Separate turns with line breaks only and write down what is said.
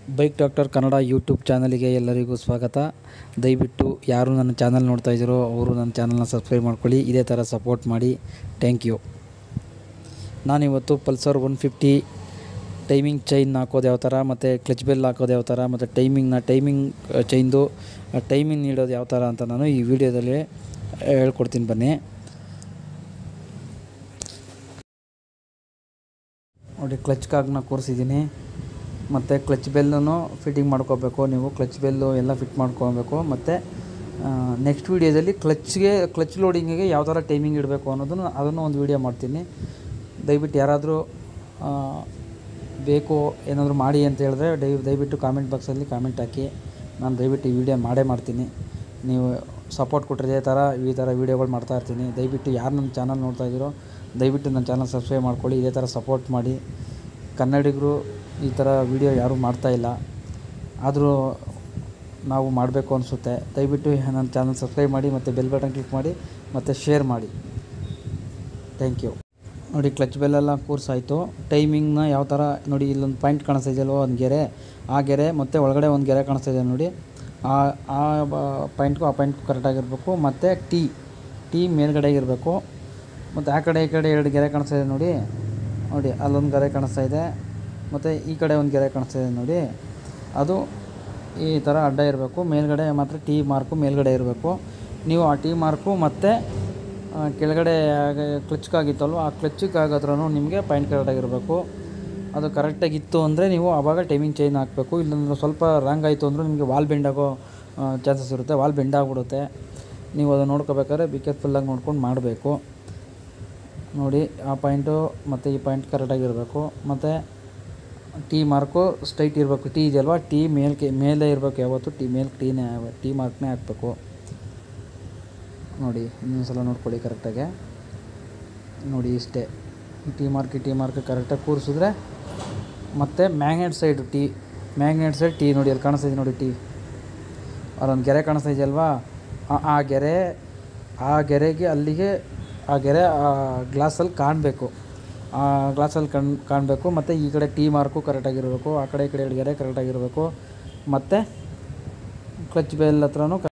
bike doctor Kannada YouTube ಚಾನಲಿಗೆ ಎಲ್ಲರಿಗೂ ಸ್ವಾಗತ ದಯವಿಟ್ಟು ಯಾರು ನನ್ನ ಚಾನಲ್ ನೋಡ್ತಾ ಇದ್ದೀರೋ ಅವರು ನನ್ನ ಚಾನಲ್ನ ಸಬ್ಸ್ಕ್ರೈಬ್ ಮಾಡ್ಕೊಳ್ಳಿ ಇದೇ ಥರ ಸಪೋರ್ಟ್ ಮಾಡಿ ಥ್ಯಾಂಕ್ ಯು ನಾನಿವತ್ತು Pulsar one fifty timing chain ಹಾಕೋದು ಯಾವ ಥರ ಮತ್ತು ಕ್ಲಚ್ ಬೆಲ್ ಹಾಕೋದು ಯಾವ ಥರ ಮತ್ತು ಟೈಮಿಂಗ್ನ ಟೈಮಿಂಗ್ ಚೈನ್ದು ಟೈಮಿಂಗ್ ನೀಡೋದು ಯಾವ ಥರ ಅಂತ ನಾನು ಈ ವಿಡಿಯೋದಲ್ಲಿ ಹೇಳ್ಕೊಡ್ತೀನಿ ಬನ್ನಿ ನೋಡಿ ಕ್ಲಚ್ ಕಾಗ್ನ ಕೂರಿಸಿದ್ದೀನಿ ಮತ್ತು ಕ್ಲಚ್ ಬೆಲ್ಲೂ ಫಿಟ್ಟಿಂಗ್ ಮಾಡ್ಕೋಬೇಕು ನೀವು ಕ್ಲಚ್ ಬೆಲ್ಲು ಎಲ್ಲ ಫಿಟ್ ಮಾಡ್ಕೊಬೇಕು ಮತ್ತು ನೆಕ್ಸ್ಟ್ ವೀಡಿಯೋದಲ್ಲಿ ಕ್ಲಚ್ಗೆ ಕ್ಲಚ್ ಲೋಡಿಂಗಿಗೆ ಯಾವ ಥರ ಟೈಮಿಂಗ್ ಇಡಬೇಕು ಅನ್ನೋದನ್ನು ಅದನ್ನು ಒಂದು ವೀಡಿಯೋ ಮಾಡ್ತೀನಿ ದಯವಿಟ್ಟು ಯಾರಾದರೂ ಬೇಕು ಏನಾದರೂ ಮಾಡಿ ಅಂತ ಹೇಳಿದ್ರೆ ದಯ ದಯವಿಟ್ಟು ಕಾಮೆಂಟ್ ಬಾಕ್ಸಲ್ಲಿ ಕಾಮೆಂಟ್ ಹಾಕಿ ನಾನು ದಯವಿಟ್ಟು ಈ ವಿಡಿಯೋ ಮಾಡೇ ಮಾಡ್ತೀನಿ ನೀವು ಸಪೋರ್ಟ್ ಕೊಟ್ಟರೆ ಇದೇ ಥರ ಈ ಥರ ವೀಡಿಯೋಗಳು ಮಾಡ್ತಾ ಇರ್ತೀನಿ ದಯವಿಟ್ಟು ಯಾರು ನನ್ನ ಚಾನಲ್ ನೋಡ್ತಾ ಇದ್ದೀರೋ ದಯವಿಟ್ಟು ನನ್ನ ಚಾನಲ್ ಸಬ್ಸ್ಕ್ರೈಬ್ ಮಾಡ್ಕೊಳ್ಳಿ ಇದೇ ಥರ ಸಪೋರ್ಟ್ ಮಾಡಿ ಕನ್ನಡಿಗರು ಈ ಥರ ವೀಡಿಯೋ ಯಾರೂ ಮಾಡ್ತಾಯಿಲ್ಲ ಆದರೂ ನಾವು ಮಾಡಬೇಕು ಅನಿಸುತ್ತೆ ದಯವಿಟ್ಟು ನನ್ನ ಚಾನಲ್ ಸಬ್ಸ್ಕ್ರೈಬ್ ಮಾಡಿ ಮತ್ತು ಬೆಲ್ ಬಟನ್ ಕ್ಲಿಕ್ ಮಾಡಿ ಮತ್ತು ಶೇರ್ ಮಾಡಿ ಥ್ಯಾಂಕ್ ಯು ನೋಡಿ ಕ್ಲಚ್ ಬೆಲ್ಲೆಲ್ಲ ಕೂರ್ಸಾಯಿತು ಟೈಮಿಂಗ್ನ ಯಾವ ಥರ ನೋಡಿ ಇಲ್ಲೊಂದು ಪಾಯಿಂಟ್ ಕಾಣಿಸ್ತಾ ಇದೆಯಲ್ವ ಒಂದು ಗೆರೆ ಆ ಗೆರೆ ಮತ್ತು ಒಳಗಡೆ ಒಂದು ಗೆರೆ ಕಾಣಿಸ್ತಾ ಇದೆ ನೋಡಿ ಆ ಆ ಪಾಯಿಂಟ್ಗೂ ಆ ಪಾಯಿಂಟ್ಗೂ ಕರೆಕ್ಟಾಗಿರಬೇಕು ಮತ್ತು ಟೀ ಟೀ ಮೇಲ್ಗಡೆ ಇರಬೇಕು ಮತ್ತು ಆ ಕಡೆ ಈ ಕಡೆ ಎರಡು ಗೆರೆ ಕಾಣಿಸ್ತಾ ಇದೆ ನೋಡಿ ನೋಡಿ ಅಲ್ಲೊಂದು ಗೆರೆ ಕಾಣಿಸ್ತಾ ಇದೆ ಮತ್ತು ಈ ಕಡೆ ಒಂದು ಗೆರೆ ಕಾಣಿಸ್ತಾ ಇದೆ ನೋಡಿ ಅದು ಈ ಥರ ಅಡ್ಡ ಇರಬೇಕು ಮೇಲ್ಗಡೆ ಮಾತ್ರ ಟೀ ಮಾರ್ಕು ಮೇಲ್ಗಡೆ ಇರಬೇಕು ನೀವು ಆ ಟೀ ಮಾರ್ಕು ಮತ್ತು ಆ, ಕೆಳಗಡೆ ಕ್ಲಚ್ಕಾಗಿತ್ತಲ್ವ ಆ ಕ್ಲಚ್ಕಾಗದ್ರೂ ನಿಮಗೆ ಪಾಯಿಂಟ್ ಕರೆಕ್ಟಾಗಿರಬೇಕು ಅದು ಕರೆಕ್ಟಾಗಿತ್ತು ಅಂದರೆ ನೀವು ಆವಾಗ ಟೈಮಿಂಗ್ ಚೈನ್ ಹಾಕಬೇಕು ಇಲ್ಲಂದ್ರೆ ಸ್ವಲ್ಪ ರಾಂಗ್ ಆಯಿತು ಅಂದರೆ ನಿಮಗೆ ವಾಲ್ ಬೆಂಡ್ ಆಗೋ ಚಾನ್ಸಸ್ ಇರುತ್ತೆ ವಾಲ್ ಬೆಂಡ್ ಆಗಿಬಿಡುತ್ತೆ ನೀವು ಅದನ್ನು ನೋಡ್ಕೋಬೇಕಾದ್ರೆ ಬಿ ಕೇರ್ಫುಲ್ಲಾಗಿ ನೋಡ್ಕೊಂಡು ಮಾಡಬೇಕು ನೋಡಿ ಆ ಪಾಯಿಂಟು ಮತ್ತು ಈ ಪಾಯಿಂಟ್ ಕರೆಕ್ಟಾಗಿರಬೇಕು ಮತ್ತು ಟೀ ಮಾರ್ಕು ಸ್ಟ್ರೈಟ್ ಇರಬೇಕು ಟೀ ಇದೆಯಲ್ವ ಟೀ ಮೇಲ್ಕೆ ಮೇಲೆ ಇರಬೇಕು ಯಾವತ್ತು ಟೀ ಮೇಲೆ ಟೀನೇ ಟೀ ಮಾರ್ಕ್ನೇ ಹಾಕಬೇಕು ನೋಡಿ ಇನ್ನೊಂದು ಸಲ ನೋಡ್ಕೊಳ್ಳಿ ಕರೆಕ್ಟಾಗೆ ನೋಡಿ ಇಷ್ಟೇ ಟೀ ಮಾರ್ಕ್ ಟೀ ಮಾರ್ಕ್ ಕರೆಕ್ಟಾಗಿ ಕೂರಿಸಿದ್ರೆ ಮತ್ತು magnet side T magnet side T ನೋಡಿ ಅಲ್ಲಿ ಕಾಣಿಸ್ತಾ ಇದೆ ನೋಡಿ ಟೀ ಅಲ್ಲೊಂದು ಗೆರೆ ಕಾಣಿಸ್ತಾ ಇದೆಯಲ್ವಾ ಆ- ಆ ಗೆರೆ ಆ ಗೆರೆಗೆ ಅಲ್ಲಿಗೆ ಆ ಗೆರೆ ಆ ಗ್ಲಾಸಲ್ಲಿ ಕಾಣಬೇಕು ಆ ಗ್ಲಾಸಲ್ಲಿ ಕಣ್ ಕಾಣಬೇಕು ಮತ್ತು ಈ ಕಡೆ ಟೀ ಮಾರ್ಕು ಕರೆಕ್ಟಾಗಿರಬೇಕು ಆ ಕಡೆ ಈ ಕಡೆ ಎರಡು ಗೆರೆ ಕರೆಕ್ಟಾಗಿರಬೇಕು ಮತ್ತು ಕ್ಲಚ್ ಬೆಲ್ ಹತ್ರನೂ